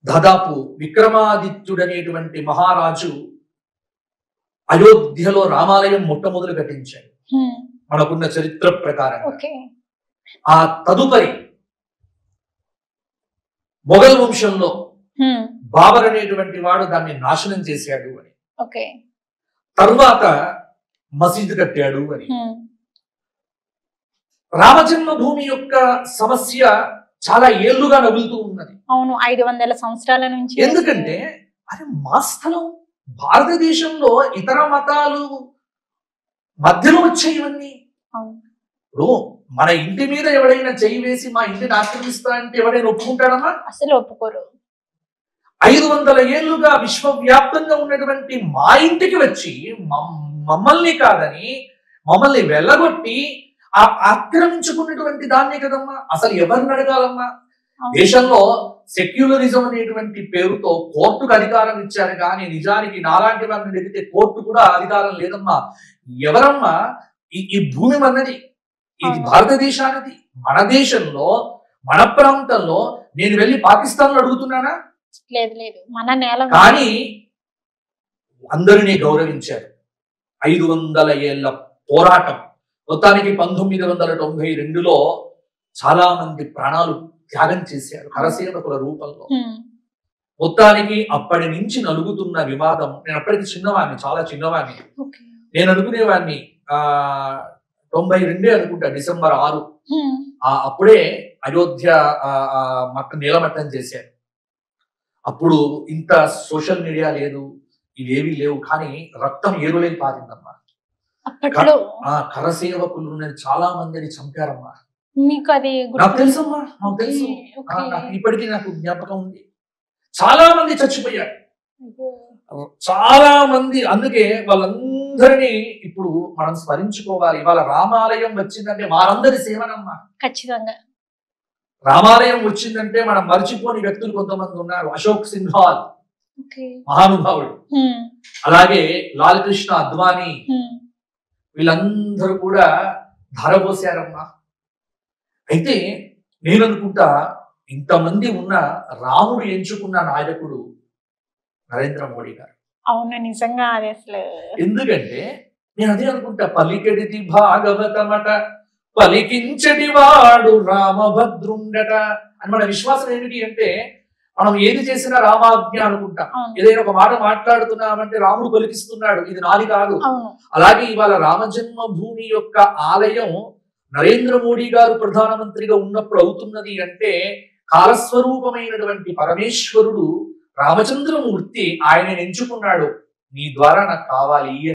దాదాపు విక్రమాదిత్యుడనేటువంటి మహారాజు అయోధ్యలో రామాలయం మొట్టమొదలు కట్టించాడు హ్మ్. మనకున్న చరిత్ర ప్రకారం ఓకే ఆ తదుపరి మొఘల్ వంశంలో హ్మ్. బాబర్ అనేటువంటి వాడు దాన్ని నాశనం చేశాడు అని ఓకే తరువాత మసీదు కట్టాడు అని హ్మ్. రామజన్మభూమి యొక్క సమస్య చాలా ఏళ్లుగా నగులుతూ ఉన్నది అవును ఐదు వందల సంవత్సరాల నుంచి ఎందుకంటే అది మా స్థలం భారతదేశంలో ఇతర మతాలు మధ్యలో వచ్చేవన్నీ అవును. ఇప్పుడు మన ఇంటి మీద ఎవడైనా చెయ్యి వేసి మా ఇంటిని ఆక్రమిస్తా అంటే ఎవడైనా ఒప్పుకుంటాడమ్మా అసలు ఒప్పుకోరు ఐదు వందల ఏళ్లుగా విశ్వవ్యాప్తంగా ఉన్నటువంటి మా ఇంటికి వచ్చి మమ్- మమ్మల్ని కాదని మమ్మల్ని వెళ్ళగొట్టి ఆ ఆక్రమించుకున్నటువంటి దాన్నే కదమ్మా అసలు ఎవరిని అడగాలమ్మా అవును. దేశంలో సెక్యులరిజం అనేటువంటి పేరుతో కోర్టుకు అధికారం ఇచ్చారు కానీ నిజానికి నాలాంటి వారిని అడిగితే కోర్టు కూడా అధికారం లేదమ్మా ఎవరమ్మా ఈ ఈ భూమి మనది ఇది అవును. భారతదేశానిది మన దేశంలో మన ప్రాంతంలో నేను వెళ్ళి పాకిస్తాన్ లో అడుగుతున్నానా లేదు లేదు మన నేల కానీ అందరినీ గౌరవించారు ఐదు వందల ఏళ్ల పోరాటం మొత్తానికి పంతొమ్మిది వందల తొంభై రెండులో చాలా మంది ప్రాణాలు త్యాగం చేశారు కరసేవకుల రూపంలో హ్మ్. మొత్తానికి అప్పటి నుంచి నలుగుతున్న వివాదం నేను అప్పటికి చిన్నవాడిని చాలా చిన్నవాడిని ఓకే నేను అనుకునేవాడిని ఆ తొంభై రెండే అనుకుంటా డిసెంబర్ ఆరు హ్మ్. ఆ అప్పుడే అయోధ్య ఆ, ఆ, మట్ట నీలమట్టం చేశారు అప్పుడు ఇంత సోషల్ మీడియా లేదు ఇవేవి లేవు కానీ రక్తం ఏరులై పారిందమ్మా అప్పట్లో ఆ కరసేవకులు చాలా మందిని చంపారమ్మా మీకు అది గుర్తు- నాకు తెలుసమ్మా నాకు తెలుసు ఓకే, ఆ, ఓకే. నాకు ఇప్పటికీ నాకు జ్ఞాపకం ఉంది చాలా మంది చచ్చిపోయారు అయ్యో. చాలా మంది అందుకే వాళ్ళందరినీ ఇప్పుడు మనం స్మరించుకోవాలి వాళ్ళ రామాలయం వచ్చిందంటే వారందరి సేవనమ్మా ఖచ్చితంగా రామాలయం వచ్చిందంటే మనం మర్చిపోని వ్యక్తులు కొంతమంది ఉన్నారు అశోక్ సింఘాల్ ఓకే మహానుభావుడు హ్మ్. అలాగే లాల్ కృష్ణ అద్వానీ హ్మ్. వీళ్ళందరూ కూడా ధారపోసారమ్మా అయితే నేను అనుకుంటా ఇంతమంది ఉన్న రాముడు ఎంచుకున్న నాయకుడు నరేంద్ర మోడీ గారు అవును నిజంగా అది అసలు ఎందుకంటే నేను అదే అనుకుంటా పలికెడిది భాగవతమట పలికించటి వాడు రామభద్రుండట అని మన విశ్వాసం ఏమిటి అంటే మనం ఏది చేసినా రామాజ్ఞ అనుకుంటాం అవును ఏదైనా ఒక మాట మాట్లాడుతున్నామంటే రాముడు పలికిస్తున్నాడు ఇది నాది కాదు అవును అలాగే ఇవాళ రామజన్మ భూమి యొక్క ఆలయం నరేంద్ర మోడీ గారు ప్రధానమంత్రిగా ఉన్నప్పుడు అవుతున్నది అంటే కాలస్వరూపమైనటువంటి పరమేశ్వరుడు రామచంద్రమూర్తి ఆయన ఎంచుకున్నాడు నీ ద్వారా నాకు కావాలి